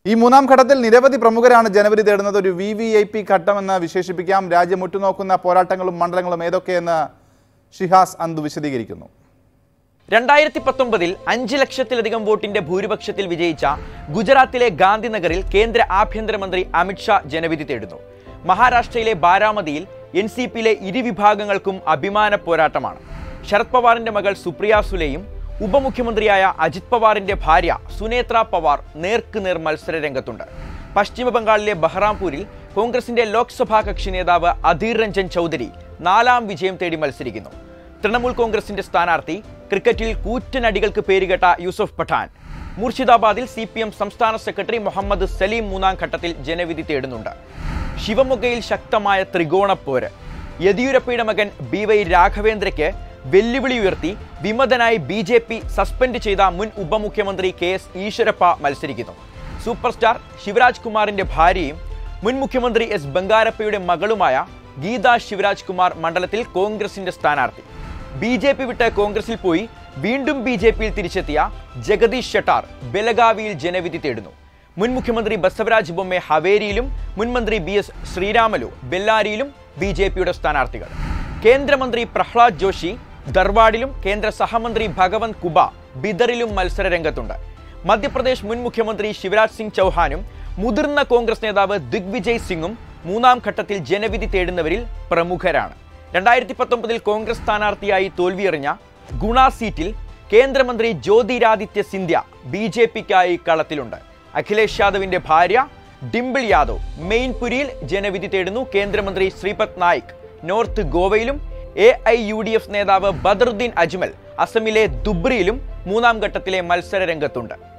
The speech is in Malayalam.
ഈ മൂന്നാം ഘട്ടത്തിൽ നിരവധി പ്രമുഖരാണ് ജനുവരി തേടുന്നത് ഒരു വി വി ഐ പി ഘട്ടമെന്ന് വിശേഷിപ്പിക്കാം രാജ്യം ഉറ്റുനോക്കുന്ന പോരാട്ടങ്ങളും മണ്ഡലങ്ങളും ഏതൊക്കെയെന്ന് ഷിഹാസ് അന്തു വിശദീകരിക്കുന്നു രണ്ടായിരത്തി പത്തൊമ്പതിൽ അഞ്ച് ലക്ഷത്തിലധികം വോട്ടിന്റെ ഭൂരിപക്ഷത്തിൽ വിജയിച്ച ഗുജറാത്തിലെ ഗാന്ധിനഗറിൽ കേന്ദ്ര ആഭ്യന്തരമന്ത്രി അമിത്ഷാ ജനവിധി തേടുന്നു മഹാരാഷ്ട്രയിലെ ബാരാമതിയിൽ എൻ സി പിയിലെ ഇരുവിഭാഗങ്ങൾക്കും അഭിമാന പോരാട്ടമാണ് ശരത് പവാറിന്റെ മകൾ സുപ്രിയ സുലെയും ഉപമുഖ്യമന്ത്രിയായ അജിത് പവാറിന്റെ ഭാര്യ സുനേത്ര പവാർ നേർക്കുനേർ മത്സര രംഗത്തുണ്ട് പശ്ചിമ ബംഗാളിലെ ബഹ്റാംപൂരിൽ കോൺഗ്രസിന്റെ ലോക്സഭാ കക്ഷി നേതാവ് അധീർ രഞ്ജൻ ചൗധരി നാലാം വിജയം തേടി മത്സരിക്കുന്നു തൃണമൂൽ കോൺഗ്രസിന്റെ സ്ഥാനാർത്ഥി ക്രിക്കറ്റിൽ കൂറ്റനടികൾക്ക് പേരുകേട്ട യൂസഫ് പഠാൻ മുർഷിദാബാദിൽ സി പി എം സംസ്ഥാന സെക്രട്ടറി മുഹമ്മദ് സലീം മൂന്നാം ഘട്ടത്തിൽ ജനവിധി തേടുന്നുണ്ട് ശിവമൊഗ്ഗയിൽ ശക്തമായ ത്രികോണപ്പോര് യെദ്യൂരപ്പയുടെ മകൻ ബി വൈ രാഘവേന്ദ്രയ്ക്ക് വെല്ലുവിളി ഉയർത്തി വിമതനായി ബി ജെ പി സസ്പെൻഡ് ചെയ്ത മുൻ ഉപമുഖ്യമന്ത്രി കെ എസ് ഈശ്വരപ്പ മത്സരിക്കുന്നു സൂപ്പർ സ്റ്റാർ ശിവരാജ് കുമാറിന്റെ ഭാര്യയും മുൻ മുഖ്യമന്ത്രി എസ് ബംഗാരപ്പയുടെ മകളുമായ ഗീത ശിവരാജ് കുമാർ മണ്ഡലത്തിൽ കോൺഗ്രസിന്റെ സ്ഥാനാർത്ഥി ബി ജെ പി വിട്ട് കോൺഗ്രസിൽ പോയി വീണ്ടും ബി ജെ പിയിൽ തിരിച്ചെത്തിയ ജഗദീഷ് ഷട്ടാർ ബെലഗാവിയിൽ ജനവിധി തേടുന്നു മുൻ മുഖ്യമന്ത്രി ബസവരാജ് ബൊമ്മെ ഹവേരിയിലും മുൻ മന്ത്രി ബി എസ് ശ്രീരാമലു ബെല്ലാരിയിലും ബി ജെ പിയുടെ സ്ഥാനാർത്ഥികൾ കേന്ദ്രമന്ത്രി പ്രഹ്ലാദ് ജോഷി ധർവാഡിലും കേന്ദ്ര സഹമന്ത്രി ഭഗവന്ത് കുബ ബിദറിലും മത്സര രംഗത്തുണ്ട് മധ്യപ്രദേശ് മുൻ മുഖ്യമന്ത്രി ശിവരാജ് സിംഗ് ചൗഹാനും മുതിർന്ന കോൺഗ്രസ് നേതാവ് ദിഗ്വിജയ് സിംഗും മൂന്നാം ഘട്ടത്തിൽ ജനവിധി തേടുന്നവരിൽ പ്രമുഖരാണ് രണ്ടായിരത്തി പത്തൊമ്പതിൽ കോൺഗ്രസ് സ്ഥാനാർത്ഥിയായി തോൽവിയെറിഞ്ഞ ഗുണ സീറ്റിൽ കേന്ദ്രമന്ത്രി ജ്യോതിരാദിത്യ സിന്ധ്യ ബി ജെ പിക്കായി കളത്തിലുണ്ട് അഖിലേഷ് യാദവിന്റെ ഭാര്യ ഡിംപിൾ യാദവ് മെയിൻപുരിയിൽ ജനവിധി തേടുന്നു കേന്ദ്രമന്ത്രി ശ്രീപത് നായിക് നോർത്ത് ഗോവയിലും A I U D F നേതാവ് ബദറുദ്ദീൻ അജ്മൽ അസമിലെ ദുബ്രിയിലും മൂന്നാം ഘട്ടത്തിലെ മത്സര രംഗത്തുണ്ട്